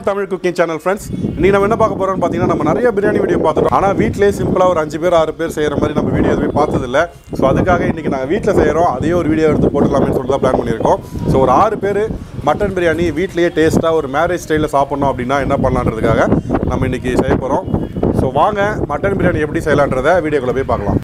Welcome Tamil cooking channel friends இன்னைக்கு நம்ம என்ன பார்க்க போறோம்னு பார்த்தீங்கன்னா நம்ம நிறைய பிரியாணி வீடியோ பார்த்துட்டோம் ஆனால் வீட்டிலேயே சிம்பிளாக ஒரு அஞ்சு பேர் ஆறு பேர் செய்கிற மாதிரி நம்ம வீடியோ எதுவுமே பார்த்ததில்ல ஸோ அதுக்காக இன்னைக்கு நாங்கள் வீட்டில் செய்கிறோம் அதையே ஒரு வீடியோ எடுத்து போட்டுக்கலாம்னு சொல்லிட்டு தான் பிளான் பண்ணியிருக்கோம் ஸோ ஒரு ஆறு பேர் மட்டன் பிரியாணி வீட்லேயே டேஸ்ட்டாக ஒரு மேரேஜ் ஸ்டைலில் சாப்பிட்ணும் அப்படின்னா என்ன பண்ணலான்றதுக்காக நம்ம இன்னைக்கு செய்ய போகிறோம் ஸோ வாங்க மட்டன் பிரியாணி எப்படி செய்யலான்றதை வீடியோக்குள்ளே போய் பார்க்கலாம்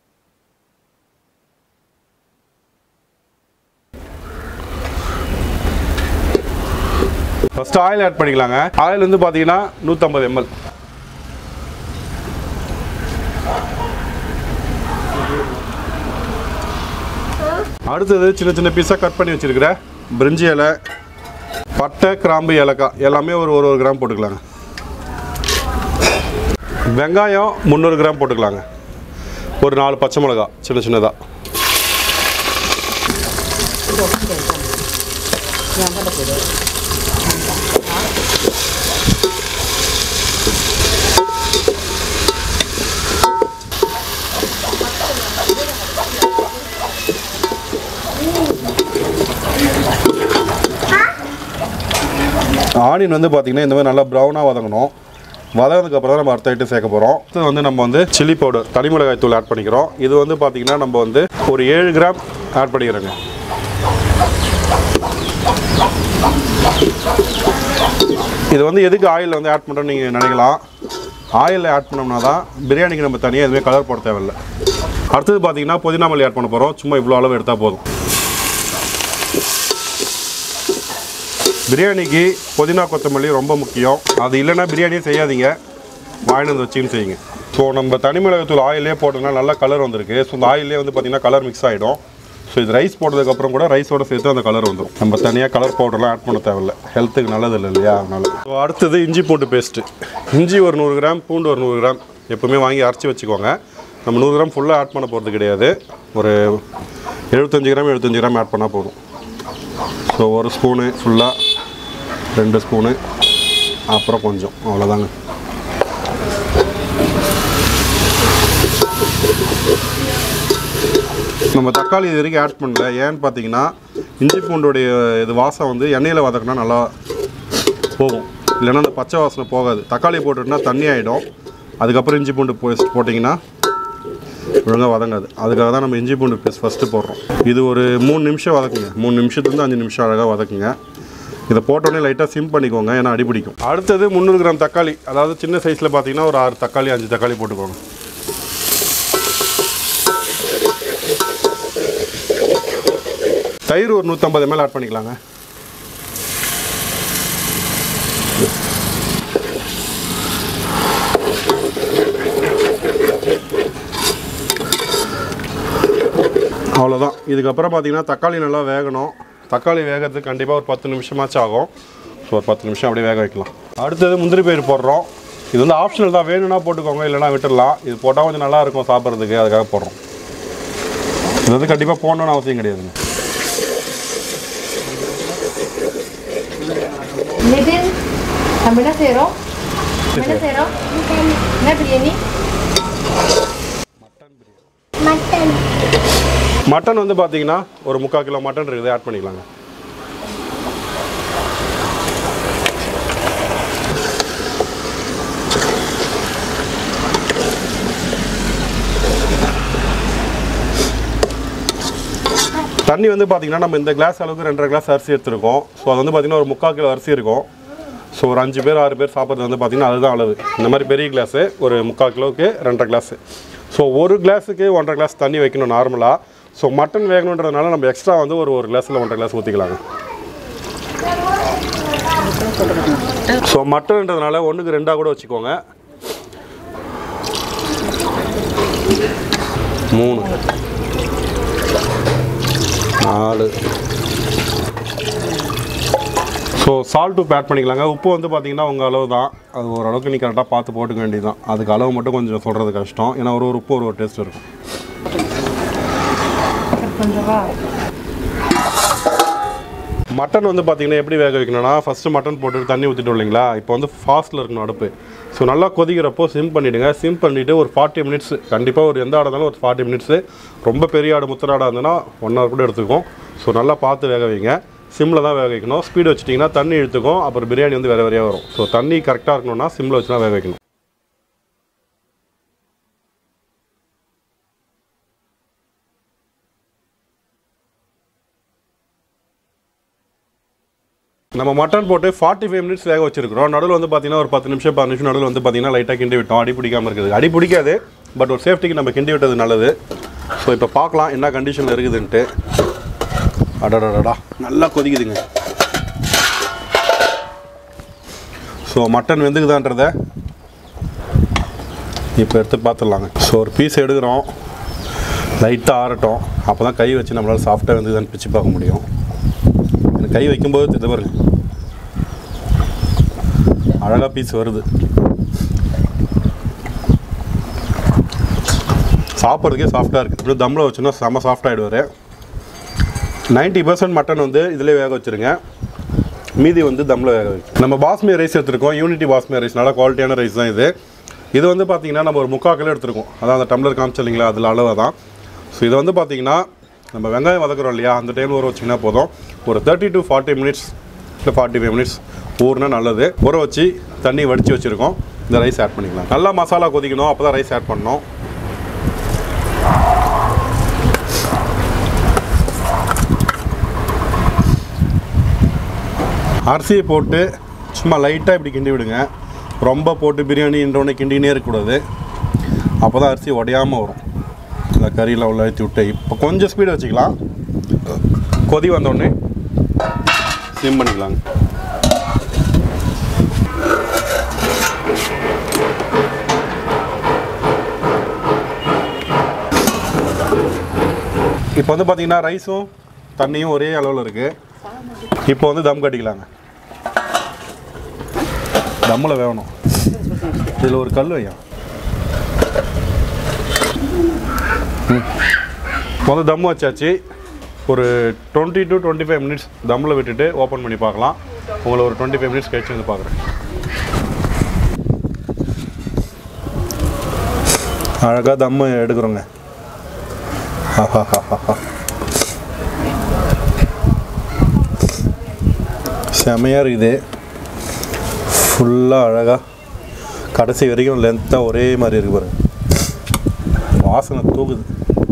ஃபர்ஸ்ட் ஆயில் ஆட் பண்ணிக்கலாங்க ஆயில் வந்து பார்த்தீங்கன்னா நூற்றம்பது எம்எல் அடுத்தது சின்ன சின்ன பீஸாக கட் பண்ணி வச்சிருக்கிற பிரிஞ்சி இலை பட்டை கிராம்பு ஏலக்காய் எல்லாமே ஒரு ஒரு ஒரு கிராம் போட்டுக்கலாங்க வெங்காயம் முந்நூறு கிராம் போட்டுக்கலாங்க ஒரு நாலு பச்சை மிளகா சின்ன சின்னதாக ஆனியன் வந்து பார்த்திங்கன்னா இந்த மாதிரி நல்லா ப்ரௌனாக வதங்கணும் வதங்கினதுக்கப்புறம் தான் நம்ம அடுத்த ஐட்டம் சேர்க்க போகிறோம் அடுத்து வந்து நம்ம வந்து சில்லி பவுடர் தனி மிளகாய் தூள் ஆட் பண்ணிக்கிறோம் இது வந்து பார்த்திங்கன்னா நம்ம வந்து ஒரு ஏழு கிராம் ஆட் பண்ணிக்கிறோங்க இது வந்து எதுக்கு ஆயிலில் வந்து ஆட் பண்ணுறோம்னு நீங்கள் நினைக்கலாம் ஆயிலில் ஆட் பண்ணோம்னா தான் பிரியாணிக்கு நம்ம தனியாக எதுவுமே கலர் போட தேவையில்லை அடுத்தது பார்த்தீங்கன்னா புதினா மல்லி ஆட் பண்ண போகிறோம் சும்மா இவ்வளோ அளவு எடுத்தால் போதும் பிரியாணிக்கு புதினா கொத்தமல்லி ரொம்ப முக்கியம் அது இல்லைன்னா பிரியாணியே செய்யாதீங்க வாங்கிட்டு வந்து வச்சுன்னு செய்யுங்க ஸோ நம்ம தனி மிளகாத்தூள் ஆயிலே போட்டோம்னா நல்லா கலர் வந்திருக்கு ஸோ இந்த ஆயிலே வந்து பார்த்திங்கன்னா கலர் மிக்ஸ் ஆகிடும் ஸோ இது ரைஸ் போட்டதுக்கப்புறம் கூட ரைஸோட சேர்த்து அந்த கலர் வந்துடும் நம்ம தனியாக கலர் பவுடர்லாம் ஆட் பண்ண தேவையில்ல ஹெல்த்துக்கு நல்லது இல்லை இல்லையா அதனால ஸோ அடுத்தது இஞ்சி பூண்டு பேஸ்ட்டு இஞ்சி ஒரு நூறு கிராம் பூண்டு ஒரு நூறு கிராம் எப்பவுமே வாங்கி அரைச்சி வச்சுக்கோங்க நம்ம நூறு கிராம் ஃபுல்லாக ஆட் பண்ண போகிறது கிடையாது ஒரு எழுபத்தஞ்சு கிராம் எழுபத்தஞ்சு கிராம் ஆட் பண்ணால் போதும் ஸோ ஒரு ஸ்பூனு ஃபுல்லாக ரெண்டு ஸ்பூனு அப்புறம் கொஞ்சம் அவ்வளோதாங்க நம்ம தக்காளி இது வரைக்கும் ஆட் பண்ணல ஏன்னு பார்த்தீங்கன்னா இஞ்சி பூண்டுடைய இது வாசம் வந்து எண்ணெயில் வதக்கினா நல்லா போகும் இல்லைன்னா அந்த பச்சை வாசனை போகாது தக்காளி போட்டுட்டுனா தண்ணி ஆகிடும் அதுக்கப்புறம் இஞ்சி பூண்டு பேஸ்ட் போட்டிங்கன்னா ஒழுங்காக வதங்காது அதுக்காக தான் நம்ம இஞ்சி பூண்டு பேஸ்ட் ஃபஸ்ட்டு போடுறோம் இது ஒரு மூணு நிமிஷம் வதக்குங்க மூணு நிமிஷத்துலேருந்து அஞ்சு நிமிஷம் அழகாக வதக்குங்க இதை போட்டோடனே லைட்டாக சிம் பண்ணிக்கோங்க ஏன்னா அடி பிடிக்கும் அடுத்தது முந்நூறு கிராம் தக்காளி அதாவது சின்ன சைஸில் பார்த்தீங்கன்னா ஒரு ஆறு தக்காளி அஞ்சு தக்காளி போட்டுக்கோங்க தயிர் ஒரு நூற்றம்பது ml ஆட் பண்ணிக்கலாங்க அவ்வளோதான் இதுக்கப்புறம் பார்த்தீங்கன்னா தக்காளி நல்லா வேகணும் தக்காளி வேகிறதுக்கு கண்டிப்பாக ஒரு பத்து நிமிஷமாச்சும் ஆகும் ஸோ ஒரு பத்து நிமிஷம் அப்படியே வேக வைக்கலாம் அடுத்தது முந்திரி பயிர் போடுறோம் இது வந்து ஆப்ஷனல் தான் வேணும்னா போட்டுக்கோங்க இல்லைனா விட்டுடலாம் இது போட்டால் கொஞ்சம் நல்லா இருக்கும் சாப்பிட்றதுக்கு அதுக்காக போடுறோம் இது வந்து கண்டிப்பாக போடணும்னு அவசியம் கிடையாதுங்க नितिन हम என்ன செய்றோம் நம்ம என்ன செய்றோம் என்ன பிரியாணி மட்டன் வந்து பார்த்தீங்கன்னா ஒரு முக்கால் கிலோ மட்டன் இருக்குது ஆட் பண்ணிக்கலாங்க தண்ணி வந்து பார்த்தீங்கன்னா நம்ம இந்த கிளாஸ் அளவுக்கு ரெண்டரை கிளாஸ் அரிசி எடுத்திருக்கோம் ஸோ அது வந்து பார்த்தீங்கன்னா ஒரு முக்கால் கிலோ அரிசி இருக்கும் ஸோ ஒரு அஞ்சு பேர் ஆறு பேர் சாப்பிட்றது வந்து பார்த்தீங்கன்னா அதுதான் அளவு இந்த மாதிரி பெரிய கிளாஸு ஒரு முக்கால் கிலோவுக்கு ரெண்டரை கிளாஸு ஸோ ஒரு கிளாஸுக்கு ஒன்றரை கிளாஸ் தண்ணி வைக்கணும் நார்மலாக ஸோ மட்டன் வேகணுன்றதுனால நம்ம எக்ஸ்ட்ரா வந்து ஒரு ஒரு கிளாஸில் ஒன்றரை கிளாஸ் ஊற்றிக்கலாங்க ஸோ மட்டன்ன்றதுனால ஒன்றுக்கு ரெண்டாக கூட வச்சுக்கோங்க மூணு நாலு ஸோ சால்ட் உப்பு ஆட் பண்ணிக்கலாங்க உப்பு வந்து பார்த்தீங்கன்னா உங்கள் அளவு தான் அது ஓரளவுக்கு நீ கரெக்டாக பார்த்து போட்டுக்க வேண்டியது தான் அதுக்கு அளவு மட்டும் கொஞ்சம் சொல்கிறது கஷ்டம் ஏன்னா ஒரு ஒரு உப்பு ஒரு ஒரு டேஸ்ட் இருக்கும் கொஞ்சமா மட்டன் வந்து பார்த்தீங்கன்னா எப்படி வேக வைக்கணும்னா ஃபஸ்ட்டு மட்டன் போட்டு தண்ணி ஊற்றிட்டோம் இல்லைங்களா இப்போ வந்து ஃபாஸ்ட்டில் இருக்கணும் அடுப்பு ஸோ நல்லா கொதிக்கிறப்போ சிம் பண்ணிவிடுங்க சிம் பண்ணிவிட்டு ஒரு ஃபார்ட்டி மினிட்ஸ் கண்டிப்பாக ஒரு எந்த ஆடாக இருந்தாலும் ஒரு ஃபார்ட்டி மினிட்ஸு ரொம்ப பெரிய ஆடு முத்தர ஆடாக இருந்ததுன்னா ஒன் ஹவர் கூட எடுத்துக்கும் ஸோ நல்லா பார்த்து வேக வைங்க சிம்மில் தான் வேக வைக்கணும் ஸ்பீடு வச்சிட்டிங்கன்னா தண்ணி இழுத்துக்கும் அப்புறம் பிரியாணி வந்து வேறு வேறையாக வரும் ஸோ தண்ணி கரெக்டாக இருக்கணும்னா சிம்மில் வச்சு தான் வேக வைக்கணும் நம்ம மட்டன் போட்டு ஃபார்ட்டி ஃபைவ் மினிட்ஸ் வேக வச்சிருக்கிறோம் நடுவில் வந்து பார்த்தீங்கன்னா ஒரு பத்து நிமிஷம் பதினஞ்சு நிமிஷம் நடுவில் வந்து பார்த்தீங்கன்னா லைட்டாக கிண்டி விட்டோம் அடி பிடிக்காம இருக்குது அடி பிடிக்காது பட் ஒரு சேஃப்டிக்கு நம்ம கிண்டி விட்டது நல்லது ஸோ இப்போ பார்க்கலாம் என்ன கண்டிஷனில் இருக்குதுன்ட்டு அடடடடா நல்லா கொதிக்குதுங்க ஸோ மட்டன் வெந்துக்குதான்றத இப்போ எடுத்து பார்த்துடலாங்க ஸோ ஒரு பீஸ் எடுக்கிறோம் லைட்டாக ஆறட்டும் அப்போ தான் கை வச்சு நம்மளால் சாஃப்டாக வெந்துக்குதான்னு பிச்சு பார்க்க முடியும் எனக்கு கை வைக்கும்போது இது பாருங்க அழகாக பீஸ் வருது சாப்பிட்றதுக்கே சாஃப்டாக இருக்குது இப்படி தம்மில் வச்சோன்னா செம்ம சாஃப்ட் ஆகிடுவார் நைன்ட்டி பர்சன்ட் மட்டன் வந்து இதிலே வேக வச்சுருங்க மீதி வந்து தம்மில் வேக வைக்கும் நம்ம பாஸ்மதி ரைஸ் எடுத்திருக்கோம் யூனிட்டி பாஸ்மதி ரைஸ் நல்லா குவாலிட்டியான ரைஸ் தான் இது இது வந்து பார்த்தீங்கன்னா நம்ம ஒரு முக்கால் கிலோ எடுத்திருக்கோம் அதான் அந்த டம்ளர் காமிச்சு இல்லைங்களா அதில் அளவு தான் ஸோ இது வந்து பார்த்தீங்கன்னா நம்ம வெங்காயம் வதக்குறோம் இல்லையா அந்த டைம் ஊற வச்சிங்கன்னா போதும் ஒரு தேர்ட்டி டு ஃபார்ட்டி மினிட்ஸ் இல்லை ஃபார்ட்டி ஃபைவ் மினிட்ஸ் ஊறினா நல்லது ஊற வச்சு தண்ணி வடித்து வச்சுருக்கோம் இந்த ரைஸ் ஆட் பண்ணிக்கலாம் நல்லா மசாலா கொதிக்கணும் அப்போ தான் ரைஸ் ஆட் பண்ணணும் அரிசியை போட்டு சும்மா லைட்டாக இப்படி கிண்டி விடுங்க ரொம்ப போட்டு பிரியாணின்றோடனே கிண்டினே இருக்கக்கூடாது அப்போ தான் அரிசி உடையாமல் வரும் இந்த கறியில் உள்ள ஏற்றி விட்டு இப்போ கொஞ்சம் ஸ்பீடு வச்சுக்கலாம் கொதி வந்தோடனே சிம் பண்ணிக்கலாங்க இப்போ வந்து பார்த்தீங்கன்னா ரைஸும் தண்ணியும் ஒரே அளவில் இருக்குது இப்போ வந்து தம் கட்டிக்கலாங்க தம்மில் வேகணும் இதில் ஒரு கல் வையும் இப்போ வந்து தம் வச்சாச்சு ஒரு twenty to twenty five minutes தம்மில் விட்டுட்டு ஓப்பன் பண்ணி பார்க்கலாம் உங்களை ஒரு டுவெண்ட்டி ஃபைவ் மினிட்ஸ் கழிச்சு வந்து பார்க்குறேன் அழகாக தம்மு எடுக்கிறோங்க ஆஹாஹாஹா செமையாக இருக்குது ஃபுல்லாக அழகாக கடைசி வரைக்கும் லென்த்தாக ஒரே மாதிரி இருக்கு பாருங்க வாசனை தூக்குது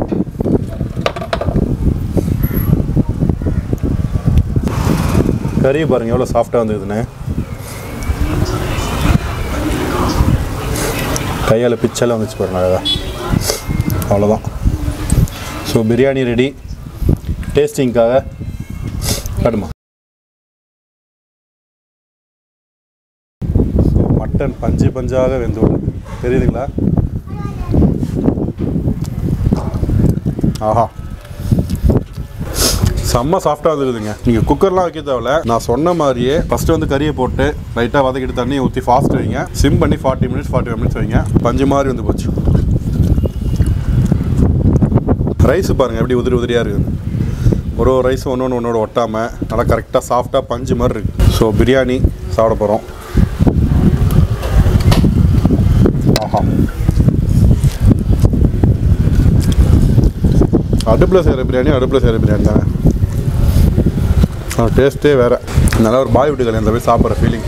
கறி பாருங்க எவ்வளோ சாஃப்டாக வந்துக்குதுண்ணே கையால் பிச்செல்லாம் வந்துச்சு பாருங்க அழகா அவ்வளோதான் ஸோ பிரியாணி ரெடி டேஸ்டிங்க்காக கடுமா மட்டன் பஞ்சு பஞ்சாக வெந்து விடுது தெரியுதுங்களா ஆஹா செம்ம சாஃப்டாக வந்துருக்குதுங்க நீங்கள் குக்கர்லாம் வைக்க தேவையில்ல நான் சொன்ன மாதிரியே ஃபஸ்ட்டு வந்து கறியை போட்டு லைட்டாக வதக்கிட்டு தண்ணியை ஊற்றி ஃபாஸ்ட் வைங்க சிம் பண்ணி forty minutes forty five minutes வைங்க பஞ்சு மாதிரி வந்து போச்சு ரைஸ் பாருங்கள் எப்படி உதிரி உதிரியாக இருக்குது ஒரு ஒரு ரைஸ் ஒன்று ஒன்று ஒன்றோட ஒட்டாமல் நல்லா கரெக்டாக சாஃப்டாக பஞ்சு மாதிரி இருக்குது ஸோ பிரியாணி சாப்பிட போகிறோம் ஆஹா அடுப்பில் செய்கிற பிரியாணி அடுப்பில் செய்கிற பிரியாணி தானே டேஸ்ட்டே வேறு நல்லா ஒரு பாய் வீட்டு கல்யாணத்தில் போய் சாப்பிட்ற ஃபீலிங்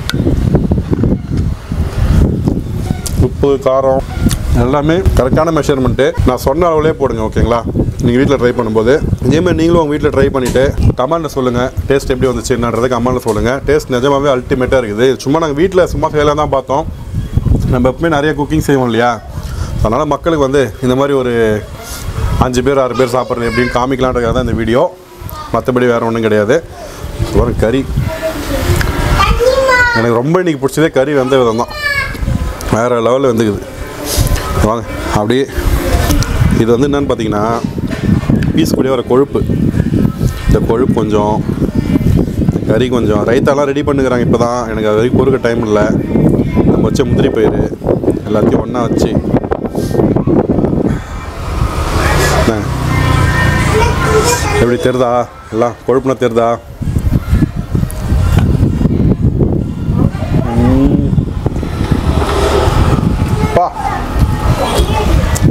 உப்பு காரம் எல்லாமே கரெக்டான மெஷர்மெண்ட்டு நான் சொன்ன அளவுலே போடுங்க ஓகேங்களா நீங்கள் வீட்டில் ட்ரை பண்ணும்போது இதேமாதிரி நீங்களும் உங்கள் வீட்டில் ட்ரை பண்ணிவிட்டு கமெண்ட்டில் சொல்லுங்கள் டேஸ்ட் எப்படி வந்துச்சு என்னன்றதை கமெண்ட்டில் சொல்லுங்கள் டேஸ்ட் நிஜமாவே அல்டிமேட்டாக இருக்குது சும்மா நாங்கள் வீட்டில் சும்மா செய்யலாம் தான் பார்த்தோம் நம்ம எப்பவுமே நிறைய குக்கிங் செய்வோம் இல்லையா அதனால் மக்களுக்கு வந்து இந்த மாதிரி ஒரு அஞ்சு பேர் ஆறு பேர் சாப்பிட்றது எப்படின்னு காமிக்கலான்றதுக்காக தான் இந்த வீடியோ மற்றபடி வேறு ஒன்றும் கிடையாது ஒரு கறி எனக்கு ரொம்ப இன்றைக்கி பிடிச்சதே கறி வெந்த விதம் தான் வேறு லெவலில் வந்துக்குது வாங்க அப்படியே இது வந்து என்னன்னு பார்த்தீங்கன்னா பீஸ் கூடயே வர கொழுப்பு இந்த கொழுப்பு கொஞ்சம் கறி கொஞ்சம் ரைத்தாலாம் ரெடி பண்ணுகிறாங்க இப்போ தான் எனக்கு அது வரைக்கும் பொறுக்க டைம் இல்லை நம்ம வச்ச முந்திரி பயிறு எல்லாத்தையும் ஒன்றா வச்சு என்ன? எப்படி தெரிதா எல்லாம் கொழுப்புனா தெரிதா ம். பா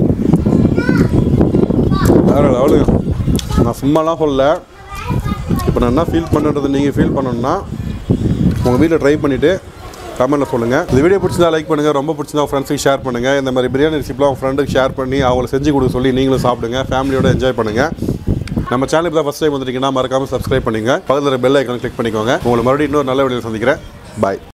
வேற லெவலுங்க நான் சும்மாலாம் சொல்லல இப்போ நான் என்ன ஃபீல் பண்ணுறதை நீங்கள் ஃபீல் பண்ணணும்னா உங்கள் வீட்டில் ட்ரை பண்ணிவிட்டு கமெண்ட்டில் சொல்லுங்கள் இந்த வீடியோ பிடிச்சிருந்தா லைக் பண்ணுங்கள் ரொம்ப பிடிச்சிருந்தா ஃப்ரெண்ட்ஸுக்கு ஷேர் பண்ணுங்கள் இந்த மாதிரி பிரியாணி ரெசிப்லாம் உங்கள் ஃப்ரெண்டுக்கு ஷேர் பண்ணி அவங்கள செஞ்சு கொடுக்க சொல்லி நீங்களும் சாப்பிடுங்க ஃபேமிலியோட என்ஜாய் பண்ணுங்கள் நம்ம சேனலுக்கு தான் ஃபஸ்ட் டைம் வந்துட்டீங்கன்னா மறக்காமல் சப்ஸ்கிரைப் பண்ணுங்க பக்கத்தில் பெல் ஐக்கான் கிளிக் பண்ணிக்கோங்க உங்களை மறுபடியும் இன்னொரு நல்ல வீடியோ சந்திக்கிறேன் பாய்